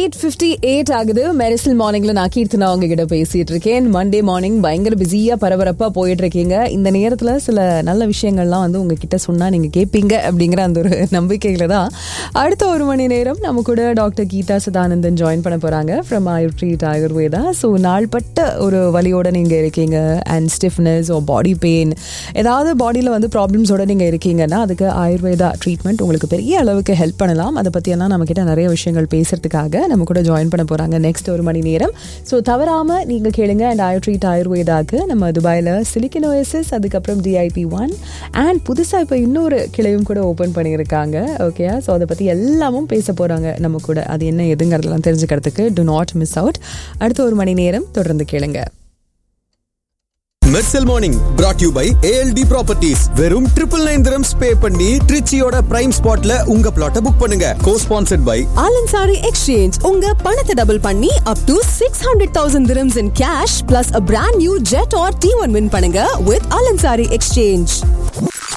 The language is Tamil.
எயிட் ஃபிஃப்டி எயிட் ஆகுது மெரிசல் மார்னிங்ல நான் கீர்த்தனா உங்ககிட்ட பேசிட்டு இருக்கேன் மண்டே மார்னிங் பயங்கர பிஸியா பரபரப்பா போயிட்டு இருக்கீங்க இந்த நேரத்துல சில நல்ல விஷயங்கள்லாம் வந்து உங்ககிட்ட சொன்னா நீங்க கேட்பீங்க அப்படிங்கிற அந்த ஒரு நம்பிக்கையில தான் அடுத்த ஒரு மணி நேரம் நம்ம கூட டாக்டர் கீதா சதானந்தன் ஜாயின் பண்ண போறாங்க from Ayur treat Ayurveda so நாள்பட்ட ஒரு வலியோட நீங்க இருக்கீங்க and stiffness or body pain ஏதாவது பாடியில் வந்து ப்ராப்ளம்ஸோட நீங்க இருக்கீங்கன்னா அதுக்கு ஆயுர்வேதா ட்ரீட்மெண்ட் உங்களுக்கு பெரிய அளவுக்கு ஹெல்ப் பண்ணலாம் அதை பற்றியெல்லாம் நம்ம கிட்ட நிறைய விஷயங்கள் பேசுறதுக்காக நம்ம கூட ஜாயின் பண்ண போறாங்க நெக்ஸ்ட் ஒரு மணி நேரம் ஸோ தவறாம நீங்க கேளுங்க அண்ட் ஆயோ ட்ரீட் ஆயுர்வேதாக்கு நம்ம துபாயில் சிலிக்கன் ஓஎஸ்எஸ் அதுக்கப்புறம் டிஐபி ஒன் அண்ட் புதுசாக இப்போ இன்னொரு கிளையும் கூட ஓப்பன் பண்ணியிருக்காங்க ஓகே ஸோ அதை பற்றி எல்லாமும் பேச போறாங்க நம்ம கூட அது என்ன எதுங்கிறதெல்லாம் தெரிஞ்சுக்கிறதுக்கு டு நாட் மிஸ் அவுட் அடுத்த ஒரு மணி நேரம் தொடர்ந்து கேளுங்க Mersal morning brought you by ALT properties வெறும் ட்ரிபிள் நைன் திரம்ஸ் பே பண்ணி ட்ரிச்சியோட பிரைம் ஸ்பாட்ல உங்க பிளாட்டை புக் பண்ணுங்க co sponsored by Al Ansari exchange உங்க பணத்தை டபுள் பண்ணி up to six hundred thousand dirhams in cash plus a brand new Jetour T one win பண்ணுங்க வித் ஆலன்சாரி எக்ஸ்சேஞ்ச்